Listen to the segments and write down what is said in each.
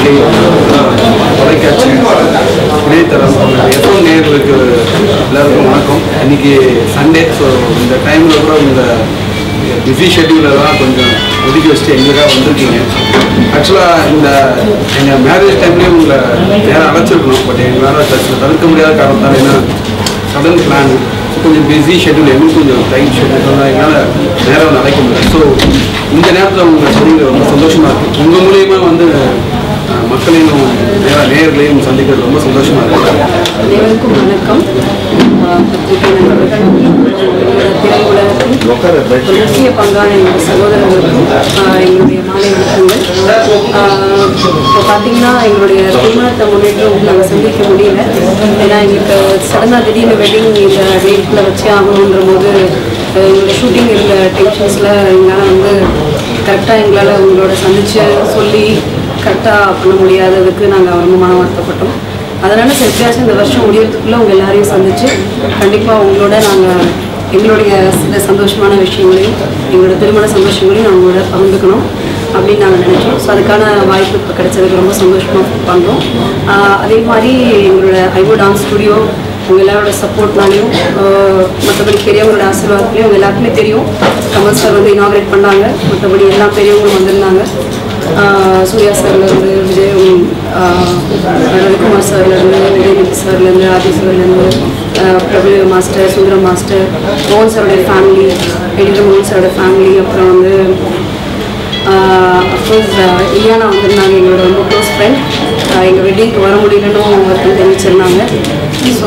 பத்திரிகை தொலைக்காட்சி இணையதளம் எஃப்எம் நேர்களுக்கு எல்லாருக்கும் வணக்கம் இன்னைக்கு சண்டே ஸோ இந்த டைமில் கூட இந்த பிஸி ஷெட்யூலெல்லாம் கொஞ்சம் ஒதுக்கி வச்சுட்டு எங்களுக்காக வந்திருக்கீங்க ஆக்சுவலாக இந்த எங்கள் மேரேஜ் டைம்லேயே உங்களை நேரம் அழைச்சிருக்கணும் பட் எங்களால் தடுக்க தடுக்க முடியாத காரணத்தால் என்ன சடன் பிளான் கொஞ்சம் பிஸி ஷெட்யூல் எங்களுக்கு கொஞ்சம் டைட் ஷெட்யூல் என்னால் நேரம் அழைக்க முடியல ஸோ இந்த நேரத்தில் உங்களை சந்திக்க ரொம்ப சந்தோஷமாக இருக்குது உங்கள் மூலியமா வந்து அஹ், மக்களையும் நேராக நேர்களையும் சந்திக்கிறது ரொம்ப சந்தோஷமாக இருக்குது அனைவருக்கும் வணக்கம் ஆஹ் பத்திரிகை நண்பர்கள் திரையுலகத்தின் ஒரு முக்கிய பங்கான என்னுடைய சகோதரர்களுக்கும் ஆஹ் எங்களுடைய மாலை வணக்கங்கள் ஆஹ் இப்போ பார்த்தீங்கன்னா எங்களுடைய திருமணத்தை முன்னிட்டு நாங்கள் சந்திக்க முடியல ஏன்னா எங்களுக்கு சடனாக திடீர்னு வெட்டிங் இந்த டேட்டில் வச்சே ஆகணுன்ற போது ஆஹ் எங்களுடைய ஷூட்டிங் இருந்த டென்ஷன்ஸில் எங்களால் வந்து கரெக்டாக எங்களால் உங்களோட சந்தித்து சொல்லி கரெக்டாக பண்ண முடியாததுக்கு நாங்கள் ரொம்ப மன வருத்தப்பட்டோம் அதனால எப்படியாச்சும் இந்த வருஷம் முடியறதுக்குள்ள உங்க எல்லாரையும் சந்திச்சு கண்டிப்பா உங்களோட நாங்க எங்களுடைய சில சந்தோஷமான விஷயங்களையும் எங்களோட திருமண சந்தோஷங்களையும் நான் உங்களோட பகிர்ந்துக்கணும் அப்படின்னு நாங்கள் நினைச்சோம் ஸோ அதுக்கான வாய்ப்பு இப்போ கிடைச்சதுக்கு ரொம்ப சந்தோஷமாக பண்ணுறோம் அதே மாதிரி எங்களோட ஐவோ டான்ஸ் ஸ்டுடியோ உங்க எல்லாரோட சப்போர்ட்னாலையும் மற்றபடி பெரியவங்களோட ஆசீர்வாதத்துலையும் உங்க எல்லாருக்குமே தெரியும் கமல் சார் வந்து இனாகிரேட் பண்ணாங்க மற்றபடி எல்லா பெரியவங்களும் வந்திருந்தாங்க ஆஹ் சூர்யா சார்லேருந்து விஜய் ஆஹ் ரவிக்குமார் சார்லேருந்து விஜய் சார்லேருந்து ஆதி சார்லேருந்து ஆஹ் பிரபு மாஸ்டர் சுந்தரம் மாஸ்டர் மோகன் சாரோட ஃபேமிலி எடிட்டர் மோகன் சாரோட ஃபேமிலி அப்புறம் வந்து அஃப்கோர்ஸ் இலியானா வந்திருந்தாங்க எங்களோட ரொம்ப க்ளோஸ் ஃப்ரெண்ட் எங்கள் வெட்டிங்க்கு வர முடியலன்னு ஒருத்தர் தெரிவிச்சிருந்தாங்க ஸோ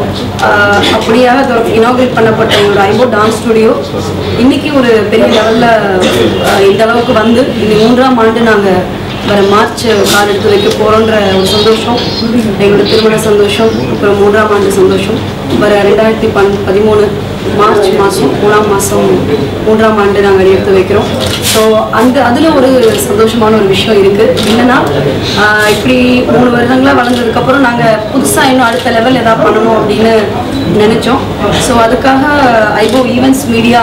அப்படியாக இனாகிரேட் பண்ணப்பட்ட எங்களோட ஐபோ டான்ஸ் ஸ்டுடியோ இன்னைக்கு ஒரு பெரிய லெவலில் இந்த அளவுக்கு வந்து இந்த மூன்றாம் ஆண்டு நாங்கள் வர மார்ச் கால் எடுத்து வைக்க போகிறோன்ற ஒரு சந்தோஷம் எங்களோட திருமண சந்தோஷம் அப்புறம் மூன்றாம் ஆண்டு சந்தோஷம் வர ரெண்டாயிரத்தி பன் பதிமூணு மார்ச் மாதம் மூணாம் மாதம் மூன்றாம் ஆண்டு நாங்கள் எடுத்து வைக்கிறோம் ஸோ அந்த அதில் ஒரு சந்தோஷமான ஒரு விஷயம் இருக்குது என்னன்னா ஆஹ் இப்படி மூணு வருடங்களாக வளர்ந்ததுக்கப்புறம் நாங்கள் புதுசாக இன்னும் அடுத்த லெவல் ஏதாவது பண்ணணும் அப்படின்னு நினச்சோம் ஸோ அதுக்காக ஐபோ ஈவெண்ட்ஸ் மீடியா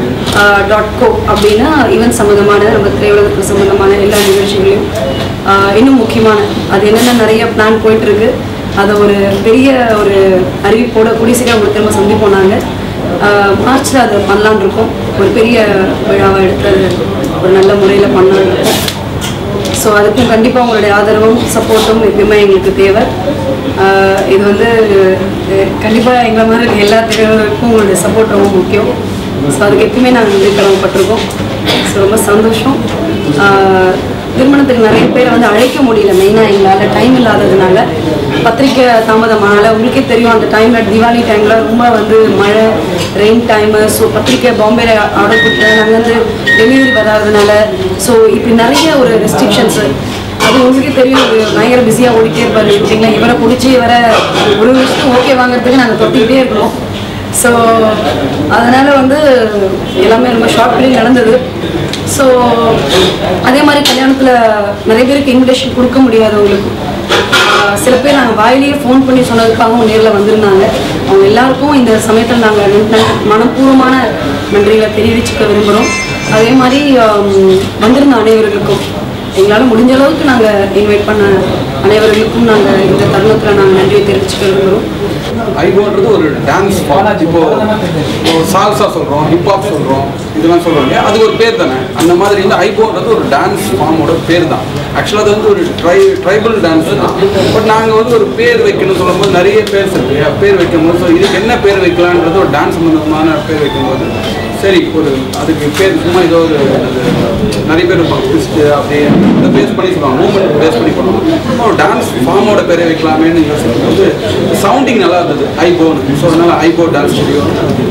டாட் கோ அப்படின்னா ஈவெண்ட் சம்மந்தமான நம்ம திரையுலகத்துக்கு சம்மந்தமான எல்லா நிகழ்ச்சிகளையும் ஆஹ் இன்னும் முக்கியமான அது என்னென்ன நிறைய பிளான் போயிட்டுருக்கு அதை ஒரு பெரிய ஒரு அறிவிப்போட கூடிய சீக்கிரம் உங்களுக்கு திரும்ப சந்திப்போம் நாங்கள் மார்ச்சில் அதை பண்ணலான்னு இருக்கோம் ஒரு பெரிய விழாவை எடுத்து அது ஒரு நல்ல முறையில் பண்ணலான்னு இருக்கோம் ஸோ அதுக்கும் கண்டிப்பாக உங்களுடைய ஆதரவும் சப்போர்ட்டும் எப்பயுமே எங்களுக்கு தேவை ஆஹ் இது வந்து கண்டிப்பாக எங்களை மாதிரி இருக்க எல்லா திரையுலருக்கும் உங்களுடைய சப்போர்ட் ரொம்ப முக்கியம் ஸோ அதுக்கு எப்பயுமே நாங்கள் வந்து கடமைப்பட்டிருக்கோம் ஸோ ரொம்ப சந்தோஷம் ஆஹ் திருமணத்துக்கு நிறைய பேரை வந்து அழைக்க முடியல மெயினாக எங்களால் டைம் இல்லாததுனால பத்திரிக்கை தாமதமானால உங்களுக்கே தெரியும் அந்த டைமில் தீபாவளி டைமில் ரொம்ப வந்து மழை ரெயின் டைமு ஸோ பத்திரிக்கை பாம்பேல ஆர்டர் கொடுத்தேன் நாங்கள் வந்து டெலிவரி வராததுனால ஸோ இப்படி நிறைய ஒரு ரெஸ்ட்ரிக்ஷன்ஸு அது உங்களுக்கே தெரியும் இது பயங்கர பிஸியாக ஓடிட்டே இருப்பாரு ஷூட்டிங்கில் இவரை பிடிச்சி இவரை ஒரு விஷயம் ஓகே வாங்குறதுக்கு நாங்கள் தொட்டிக்கிட்டே இருக்கோம் ஸோ அதனால் வந்து எல்லாமே ரொம்ப ஷார்ட் பீரியட் நடந்தது ஸோ அதே மாதிரி கல்யாணத்தில் நிறைய பேருக்கு இன்விடேஷன் கொடுக்க முடியாதவங்களுக்கு ஆஹ் சில பேர் நாங்கள் வாயிலேயே ஃபோன் பண்ணி சொன்னதுக்காகவும் நேரில் வந்திருந்தாங்க அவங்க எல்லாருக்கும் இந்த சமயத்தில் நாங்கள் மனப்பூர்வமான நன்றிகளை தெரிவிச்சுக்க விரும்புகிறோம் அதே மாதிரி ஆம், வந்திருந்த அனைவர்களுக்கும் எங்களால் முடிஞ்ச அளவுக்கு நாங்கள் இன்வைட் பண்ண அனைவர்களுக்கும் நாங்கள் இந்த தருணத்தில் நாங்கள் நன்றியை தெரிவிச்சுக்க விரும்புகிறோம் ஐபோன்றது ஒரு டான்ஸ் ஃபார்ம் இப்போ இப்போ சால்சா சொல்கிறோம் ஹிப்ஹாப் சொல்கிறோம் இதெல்லாம் சொல்கிறோம் இல்லையா அது ஒரு பேர் தானே அந்த மாதிரி இந்த ஐபோன்றது ஒரு டான்ஸ் ஃபார்மோட பேர் தான் ஆக்சுவலாக அது வந்து ஒரு ட்ரை ட்ரைபல் டான்ஸ் தான் பட் நாங்கள் வந்து ஒரு பேர் வைக்கணும்னு சொல்லும்போது நிறைய பேர் இருக்கு இல்லையா பேர் வைக்கும்போது ஸோ இதுக்கு என்ன பேர் வைக்கலான்றது ஒரு டான்ஸ் சம்மந்தமான பேர் வைக்கும்போது சரி ஒரு அதுக்கு பேர் சும்மா ஏதோ ஒரு அது நிறைய பேர் இருப்பாங்க ட்விஸ்ட்டு அப்படியே அதை பேஸ் பண்ணி சொல்லுவாங்க மூமெண்ட் பேஸ் பண்ணி பண்ணுவாங்க ஒரு டான்ஸ் ஃபார்மோட பேரை வைக்கலாமேன்னு யோசிக்கும்போது சவுண்டிங் நல்லா இருந்தது ஐபோன் ஸோ அதனால ஐபோ டான்ஸ் ஸ்டுடியோ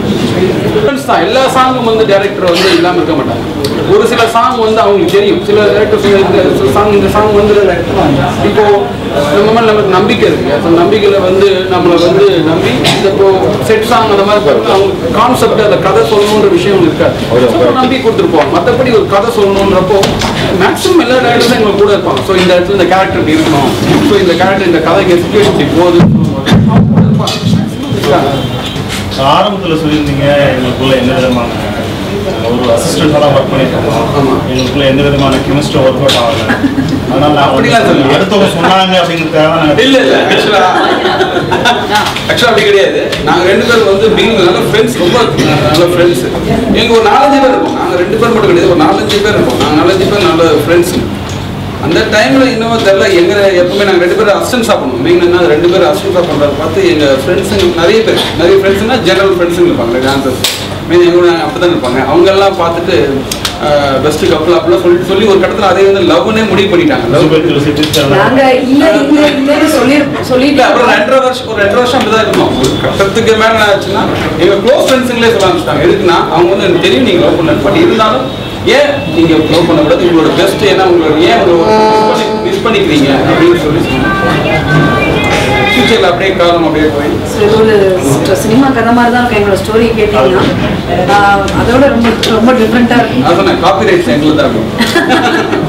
தான் எல்லா சாங்கும் வந்து டேரக்டர் வந்து இல்லாமல் இருக்க மாட்டாங்க ஒரு சில சாங் வந்து அவங்களுக்கு தெரியும் சில டேரக்டர்ஸ் இந்த சாங் இந்த சாங் வந்து இப்போ நம்ம மேலே நமக்கு நம்பிக்கை இருக்கு ஸோ நம்பிக்கையில் வந்து நம்மளை வந்து நம்பி இந்த இப்போ செட் சாங் அந்த மாதிரி போட்டு அவங்க கான்செப்ட் அந்த கதை சொல்லணுன்ற விஷயம் இருக்காது So, நம்பி கொடுத்துருப்போம் மற்றபடி ஒரு கதை சொல்லணுன்றப்போ மேக்ஸிமம் எல்லா டேரக்டர்ஸும் எங்க கூட இருப்பாங்க ஸோ இந்த இடத்துல இந்த கேரக்டர் இப்படி இருக்கணும் ஸோ இந்த கேரக்டர் இந்த கதைக்கு சுச்சுவேஷன் இப்படி போகுது அவங்க கூட இருப்பாங்க. ஆரம்பத்தில் சொல்லியிருந்தீங்க எங்களுக்குள்ள என்ன விதமான ஒரு அசிஸ்டண்டாக தான் ஒர்க் பண்ணிட்டு இருக்கோம் ஆமா. எங்களுக்குள்ள எந்த விதமான கெமிஸ்ட்ரி ஒர்க் அவுட் ஆகல அதனால நான் அப்படிலாம் வந்து சொல்லல. அடுத்தவங்க சொன்னாங்க அப்படிங்கிறதுக்காக தான் நாங்கள் இல்ல இல்ல ஆக்சுவலா ஆக்சுவலா அப்படி கிடையாது நாங்க ரெண்டு பேரும் வந்து பீங் நல்ல ஃப்ரெண்ட்ஸ் ரொம்ப நல்ல ஃப்ரெண்ட்ஸ் எங்க ஒரு நாலஞ்சு பேர் இருக்கோம் நாங்க ரெண்டு பேர் மட்டும் கிடையாது ஒரு நாலஞ்சு பேர் இருக்கோம் நாங்க நாலஞ்சு பேர் நல்ல ஃப்ரெண்ட்ஸ் அந்த டைம்ல இன்னும் தெரியல எங்க எப்பவுமே நாங்க ரெண்டு பேரும் அசிஸ்டன்ஸ் சாப்பிடணும் மெயின் என்ன ரெண்டு பேரும் அசிஸ்டன்ஸ் சாப்பிட்றத பார்த்து எங்க ஃப்ரெண்ட்ஸுங்க நிறைய பேர் நிறைய ஃப்ரெண்ட்ஸ்னா ஜெனரல் ஃப்ரெண்ட்ஸுங்க இருப்பாங்க டான்சர்ஸ் மீன் எங்க அப்படி தான் இருப்பாங்க அவங்க எல்லாம் பார்த்துட்டு பெஸ்ட் கப்பல் அப்படிலாம் சொல்லிட்டு சொல்லி ஒரு கட்டத்தில் அதே வந்து லவ்னே முடிவு பண்ணிட்டாங்க லவ் நாங்க இல்ல இல்ல இல்லன்னு சொல்லி இல்ல சொல்லிட்டு அப்புறம் ரெண்டரை வருஷம் ஒரு ரெண்டரை வருஷம் அப்படிதான் இருந்தோம் ஒரு கட்டத்துக்கு மேல என்ன ஆச்சுன்னா எங்க க்ளோஸ் ஃப்ரெண்ட்ஸுங்களே சொல்ல ஆரம்பிச்சிட்டாங்க எதுக்குன்னா அவங்க வந்து எனக்கு தெரியும் நீங்க லவ் பண்ணல பட் இருந்தாலும் ஏன் நீங்க லவ் பண்ண கூடாது உங்களோட பெஸ்ட் ஏன்னா உங்களோட ஏன் உங்களோட மிஸ் பண்ணிக்கிறீங்க அப்படின்னு சொல்லி ஃபியூச்சர்ல அப்படியே காலம் அப்படியே போய் So, இது ஒரு சினிமா கதை மாதிரி தான் இருக்கும் எங்களோட ஸ்டோரி கேட்டீங்கன்னா ஆஹ் அதோட ரொம்ப ரொம்ப டிஃப்ரெண்டா இருக்கும் நான் சொன்னேன் காப்பி ரைட்ஸ் எங்களுக்கு தான் இருக்கும்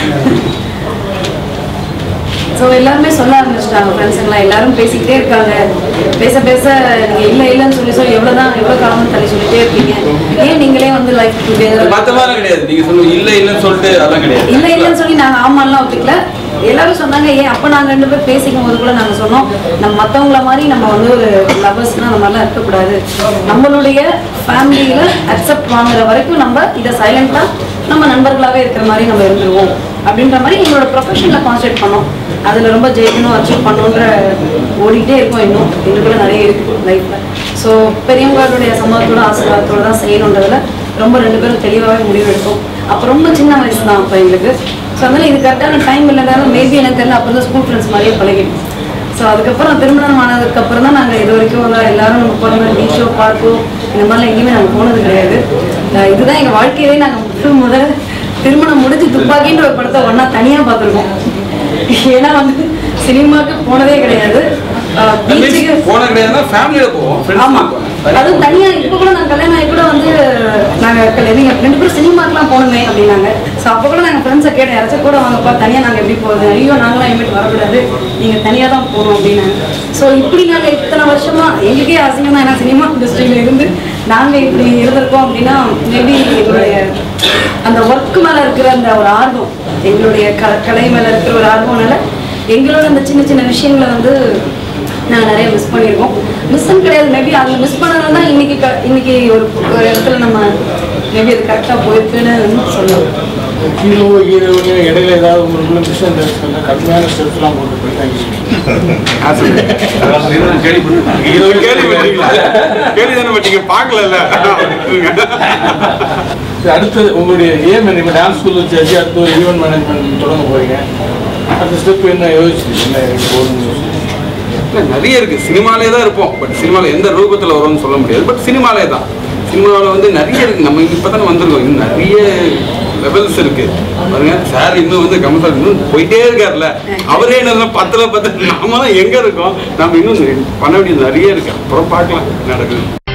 ஸோ எல்லாருமே சொல்ல ஆரம்பிச்சிட்டாங்க ஃப்ரெண்ட்ஸுங்களாம் எல்லாரும் பேசிக்கிட்டே இருக்காங்க பேச பேச நீங்க இல்ல இல்லைன்னு சொல்லி சொல்லி எவ்வளவுதான் எவ்வளவு காலம் தள்ளி சொல்லிட்டே இருக்கீங்க ஏன் நீங்களே வந்து லைஃப் டுகெதர் மத்த மாதிரி கிடையாது நீங்க சொல்லுங்க இல்ல இல்லன்னு சொல்லிட்டு அதெல்லாம் கிடையாது இல்ல இல்லைன்னு சொல்லி நாங்க ஆமாலாம் ஒத்துக்கல எல்லாரும் சொன்னாங்க ஏன் அப்ப நாங்க ரெண்டு பேரும் பேசிக்கும் போது கூட நாங்க சொன்னோம் நம்ம மத்தவங்கள மாதிரி நம்ம வந்து ஒரு லவர்ஸ்னா அந்த மாதிரிலாம் இருக்கக்கூடாது நம்மளுடைய ஃபேமிலியில அக்செப்ட் வாங்குற வரைக்கும் நம்ம இதை சைலண்டா நம்ம நண்பர்களாவே இருக்கிற மாதிரி நம்ம இருந்துருவோம் அப்படின்ற மாதிரி எங்களோட ப்ரொஃபஷனில் கான்சென்ட்ரேட் பண்ணோம் அதுல ரொம்ப ஜெயிக்கணும் அச்சீவ் பண்ணணுன்ற ஓடிக்கிட்டே இருக்கோம் இன்னும் எங்களுக்குள்ள நிறைய இருக்கு லைஃப்ல ஸோ பெரியவங்களுடைய சம்மதத்தோட ஆசீர்வாதத்தோட தான் செய்யணுன்றதுல ரொம்ப ரெண்டு பேரும் தெளிவாகவே முடிவு எடுத்தோம் அப்போ ரொம்ப சின்ன வயசு தான் அப்போ எங்களுக்கு ஸோ அதனால இது கரெக்டான டைம் இல்லைனாலும் மேபி எனக்கு தெரியல அப்போ தான் ஸ்கூல் ஃப்ரெண்ட்ஸ் மாதிரியே பழகிடும் ஸோ அதுக்கப்புறம் திருமணம் ஆனதுக்கு அப்புறம் தான் நாங்கள் இது வரைக்கும் வந்து எல்லாரும் நம்ம போகிற மாதிரி பீச்சோ பார்க்கோ இந்த மாதிரிலாம் எங்கேயுமே நாங்கள் போனது கிடையாது அஹ் இதுதான் எங்கள் வாழ்க்கையிலே நாங்கள் முதல் முதல் திருமணம் முடிஞ்சு துப்பாக்கின்ற ஒரு படத்தை ஒன்றா தனியாக பார்த்துருக்கோம் ஏன்னா வந்து சினிமாவுக்கு போனதே கிடையாது அஹ் பீச்சுக்கு போன கிடையாதுன்னா ஃபேமிலியில போவோம் ஆமா ஃப்ரெண்ட்ஸ் அதுவும் தனியா இப்ப கூட நாங்க கல்யாணம் ஆகி கூட வந்து நாங்க கல்யாணம் நீங்க ரெண்டு பேரும் சினிமாக்கெல்லாம் போகணுமே அப்படின்னாங்க ஸோ அப்போ கூட நாங்க ஃப்ரெண்ட்ஸை கேட்டோம் யாராச்சும் கூட வாங்கப்பா தனியா நாங்க எப்படி போகுது ஐயோ நாங்களாம் இனிமேட்டு வரக்கூடாது நீங்க தனியா தான் போகணும் அப்படின்னாங்க ஸோ இப்படி நாங்க இத்தனை வருஷமா எங்களுக்கே அசிங்கம் தான் ஏன்னா சினிமா இண்டஸ்ட்ரியில இருந்து நாங்க இப்படி இருந்திருக்கோம் அப்படின்னா மேபி எங்களுடைய அந்த ஒர்க் மேல இருக்கிற அந்த ஒரு ஆர்வம் எங்களுடைய க கலை மேல இருக்கிற ஒரு ஆர்வம்னால எங்களோட அந்த சின்ன சின்ன விஷயங்களை வந்து நாங்கள் நிறைய மிஸ் பண்ணியிருக்கோம் மிஸ்ன்னு கிடையாது மேபி அந்த மிஸ் பண்ணதுனால தான் இன்னைக்கு க- இன்னைக்கு ஒரு ஒரு இடத்துல நம்ம மேபி அது கரெக்டாக போயிருக்குன்னு சொல்லலாம் ஹீரோ ஹீரோயின் இடையில ஏதாவது உங்களுக்குள்ள மிஸ் அண்டர்ஸ்டாண்டிங் கடுமையான ஸ்டெப்ஸ்லாம் போட்டு போயிட்டாங்க கேள்விதானே பார்க்கல இது அடுத்தது உங்களுடைய ஏம் என்ன டான்ஸ் ஸ்கூல் வச்சாச்சு அடுத்து ஒரு ஈவென்ட் மேனேஜ்மெண்ட் தொடங்க போறீங்க அடுத்த ஸ்டெப் என்ன யோசிச்சு என்ன போகணும்னு யோசிச்சு இல்ல, நிறைய இருக்கு சினிமாலே தான் இருப்போம் பட் சினிமாவில் எந்த ரூபத்தில் வரும்னு சொல்ல முடியாது பட் சினிமாலே தான் சினிமாவில் வந்து நிறைய இருக்கு நம்ம இப்போ தானே வந்திருக்கோம் இன்னும் நிறைய லெவல்ஸ் இருக்கு பாருங்க சார் இன்னும் வந்து கமல் இன்னும் போயிட்டே இருக்காருல்ல அவரே என்ன பத்துல பத்து நாம தான் எங்க இருக்கோம் நம்ம இன்னும் பண்ண வேண்டியது நிறைய இருக்கு அப்புறம் பார்க்கலாம் என்ன நடக்குது